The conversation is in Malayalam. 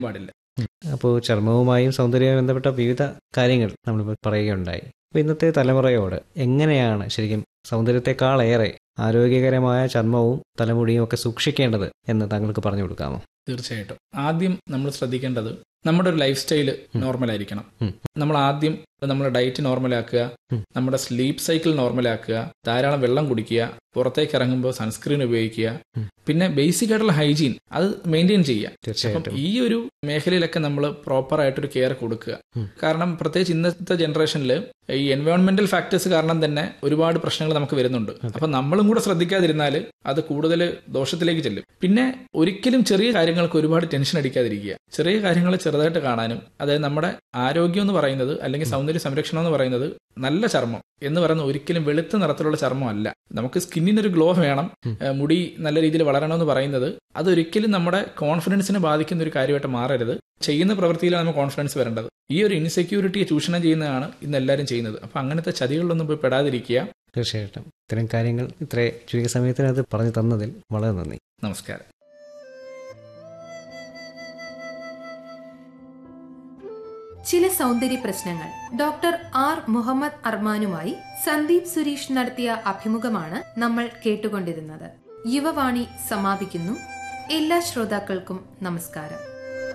പാടില്ല അപ്പോൾ ചർമ്മവുമായും സൗന്ദര്യവുമായി ബന്ധപ്പെട്ട വിവിധ കാര്യങ്ങൾ നമ്മളിപ്പോൾ പറയുകയുണ്ടായി അപ്പോൾ ഇന്നത്തെ തലമുറയോട് എങ്ങനെയാണ് ശരിക്കും സൗന്ദര്യത്തെക്കാളേറെ ആരോഗ്യകരമായ ചർമ്മവും തലമുടിയും ഒക്കെ സൂക്ഷിക്കേണ്ടത് എന്ന് താങ്കൾക്ക് പറഞ്ഞു കൊടുക്കാമോ തീർച്ചയായിട്ടും ആദ്യം നമ്മൾ ശ്രദ്ധിക്കേണ്ടത് നമ്മുടെ ഒരു ലൈഫ് സ്റ്റൈല് നോർമൽ ആയിരിക്കണം ഉം. നമ്മൾ ആദ്യം നമ്മുടെ ഡയറ്റ് നോർമലാക്കുക ഉം. നമ്മുടെ സ്ലീപ്പ് സൈക്കിൾ നോർമലാക്കുക ധാരാളം വെള്ളം കുടിക്കുക പുറത്തേക്ക് ഇറങ്ങുമ്പോൾ സൺസ്ക്രീൻ ഉപയോഗിക്കുക ഉം. പിന്നെ ബേസിക് ആയിട്ടുള്ള ഹൈജീൻ അത് മെയിൻറ്റെയിൻ ചെയ്യുക അപ്പം തീർച്ചയായിട്ടും ഈ ഒരു മേഖലയിലൊക്കെ നമ്മൾ പ്രോപ്പർ ആയിട്ടൊരു കെയർ കൊടുക്കുക ഉം. കാരണം പ്രത്യേകിച്ച് ഇന്നത്തെ ജനറേഷനിൽ ഈ എൻവയോൺമെന്റൽ ഫാക്ടേഴ്സ് കാരണം തന്നെ ഒരുപാട് പ്രശ്നങ്ങൾ നമുക്ക് വരുന്നുണ്ട് അപ്പൊ നമ്മളും കൂടെ ശ്രദ്ധിക്കാതിരുന്നാൽ അത് കൂടുതൽ ദോഷത്തിലേക്ക് ചെല്ലും പിന്നെ ഒരിക്കലും ചെറിയ കാര്യങ്ങൾക്ക് ഒരുപാട് ടെൻഷൻ അടിക്കാതിരിക്കുക ചെറിയ കാര്യങ്ങൾ ചെറുതായിട്ട് കാണാനും അതായത് നമ്മുടെ ആരോഗ്യം എന്ന് പറയുന്നത് അല്ലെങ്കിൽ സൗന്ദര്യ സംരക്ഷണം എന്ന് പറയുന്നത് നല്ല ചർമ്മം എന്ന് പറയുന്നത് ഒരിക്കലും വെളുത്ത നിറത്തിലുള്ള ചർമ്മം അല്ല നമുക്ക് സ്കിന്നിനൊരു ഗ്ലോ വേണം ഏഹ് മുടി നല്ല രീതിയിൽ വളരണമെന്ന് പറയുന്നത് അതൊരിക്കലും നമ്മുടെ കോൺഫിഡൻസിനെ ബാധിക്കുന്ന ഒരു കാര്യമായിട്ട് മാറരുത് ചെയ്യുന്ന പ്രവൃത്തിയിലാണ് നമുക്ക് കോൺഫിഡൻസ് വരേണ്ടത് ഈ ഒരു ഇൻസെക്യൂരിറ്റിയെ ചൂഷണം ചെയ്യുന്നതാണ് ഇന്ന് എല്ലാവരും ചെയ്യുന്നത് അപ്പൊ അങ്ങനത്തെ ചതികളിലൊന്നും പോയി പെടാതിരിക്കുക തീർച്ചയായിട്ടും ഇത്തരം കാര്യങ്ങൾ ഇത്ര ചുരുങ്ങിയ സമയത്തിനകത്ത് പറഞ്ഞു തന്നതിൽ വളരെ നന്ദി നമസ്കാരം ചില സൗന്ദര്യ പ്രശ്നങ്ങൾ ഡോക്ടർ ആർ മുഹമ്മദ് അർമാനുമായി സന്ദീപ് സുരീഷ് നടത്തിയ അഭിമുഖമാണ് നമ്മൾ കേട്ടുകൊണ്ടിരുന്നത് യുവവാണി സമാപിക്കുന്നു എല്ലാ ശ്രോതാക്കൾക്കും നമസ്കാരം